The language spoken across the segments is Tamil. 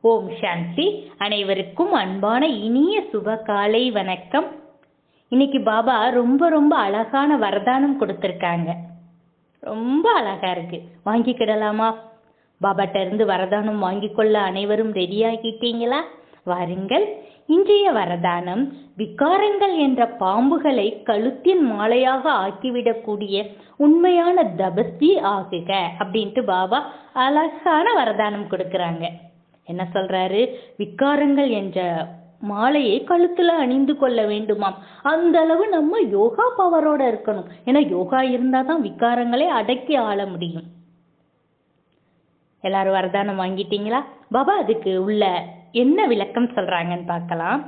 ஓம் சாந்தி அனைவருக்கும் அன்பான இனிய சுப காலை வணக்கம் இன்னைக்கு பாபா ரொம்ப ரொம்ப அழகான வரதானம் கொடுத்துருக்காங்க ரொம்ப அழகா இருக்கு வாங்கிக்கிடலாமா பாபாட்ட இருந்து வரதானம் வாங்கிக்கொள்ள அனைவரும் ரெடியாகிட்டீங்களா வாருங்கள் இன்றைய வரதானம் விகாரங்கள் என்ற பாம்புகளை கழுத்தின் மாலையாக ஆக்கிவிடக்கூடிய உண்மையான தபஸ்தி ஆகுக அப்படின்ட்டு பாபா அழகான வரதானம் கொடுக்கறாங்க என்ன சொல்றாரு விகாரங்கள் என்ற மாலையை கழுத்துல அணிந்து கொள்ள வேண்டுமாம் அந்த அளவு நம்ம யோகா பவரோட இருக்கணும் ஏன்னா யோகா இருந்தாதான் விகாரங்களை அடக்கி ஆள முடியும் எல்லாரும் வரதானம் வாங்கிட்டீங்களா பாபா அதுக்கு உள்ள என்ன விளக்கம் சொல்றாங்கன்னு பார்க்கலாம்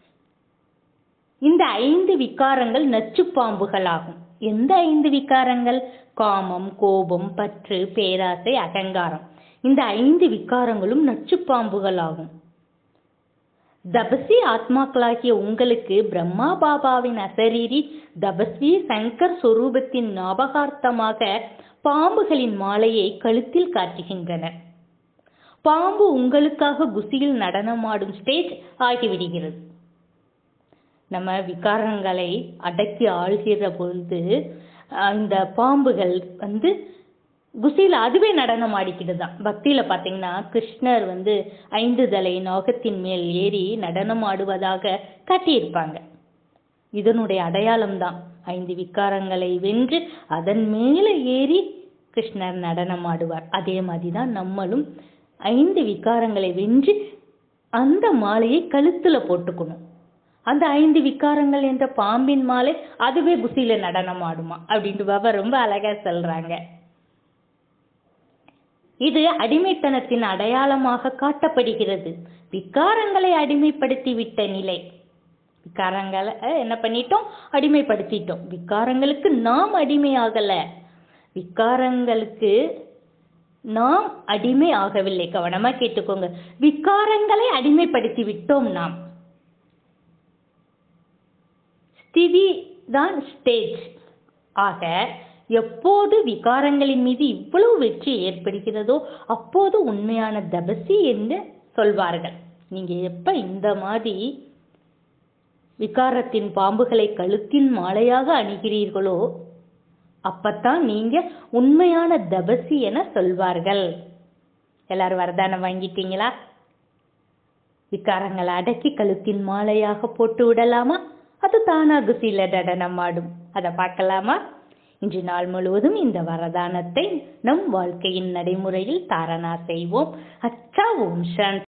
இந்த ஐந்து விகாரங்கள் நச்சு பாம்புகள் ஆகும் எந்த ஐந்து விகாரங்கள் காமம் கோபம் பற்று பேராசை அகங்காரம் இந்த ஐந்து விகாரங்களும் நச்சு பாம்புகள் ஆகும் தபசி ஆத்மாக்களாகிய உங்களுக்கு பிரம்மா பாபாவின் அசரீரி தபஸ்வி சங்கர் சொரூபத்தின் ஞாபகார்த்தமாக பாம்புகளின் மாலையை கழுத்தில் காட்டுகின்றனர் பாம்பு உங்களுக்காக குசியில் நடனமாடும் ஸ்டேஜ் ஆகிவிடுகிறது நம்ம விகாரங்களை அடக்கி ஆள்கிற பொழுது இந்த பாம்புகள் வந்து குசியில் அதுவே நடனம் ஆடிக்கிட்டு தான் பக்தியில் பார்த்தீங்கன்னா கிருஷ்ணர் வந்து ஐந்து தலை நோகத்தின் மேல் ஏறி நடனம் ஆடுவதாக காட்டியிருப்பாங்க இதனுடைய அடையாளம் தான் ஐந்து விகாரங்களை வென்று அதன் மேலே ஏறி கிருஷ்ணர் நடனம் ஆடுவார் அதே மாதிரி தான் நம்மளும் ஐந்து விகாரங்களை வென்று அந்த மாலையை கழுத்துல போட்டுக்கணும் அந்த ஐந்து விகாரங்கள் என்ற பாம்பின் மாலை அதுவே குசியில நடனம் ஆடுமா அப்படின்ட்டு பாபா ரொம்ப அழகா சொல்றாங்க இது அடிமைத்தனத்தின் அடையாளமாக காட்டப்படுகிறது விகாரங்களை அடிமைப்படுத்தி விட்ட நிலை விகாரங்களை என்ன பண்ணிட்டோம் அடிமைப்படுத்திட்டோம் விகாரங்களுக்கு நாம் அடிமையாகல விகாரங்களுக்கு நாம் அடிமை ஆகவில்லை கவனமா கேட்டுக்கோங்க விகாரங்களை அடிமைப்படுத்தி விட்டோம் நாம் ஸ்திதி தான் ஸ்டேஜ் ஆக எப்போது விகாரங்களின் மீது இவ்வளவு வெற்றி ஏற்படுகிறதோ அப்போது உண்மையான தபசி என்று சொல்வார்கள் நீங்க எப்ப இந்த மாதிரி விகாரத்தின் பாம்புகளை கழுத்தின் மாலையாக அணிகிறீர்களோ அப்பத்தான் நீங்க உண்மையான தபசி என சொல்வார்கள் எல்லாரும் வரதானம் வாங்கிட்டீங்களா விகாரங்களை அடக்கி கழுத்தின் மாலையாக போட்டு விடலாமா அது தானா குசியில நடனம் ஆடும் அதை பார்க்கலாமா இன்று நாள் முழுவதும் இந்த வரதானத்தை நம் வாழ்க்கையின் நடைமுறையில் தாரணா செய்வோம் அச்சா ஓம் சாந்தி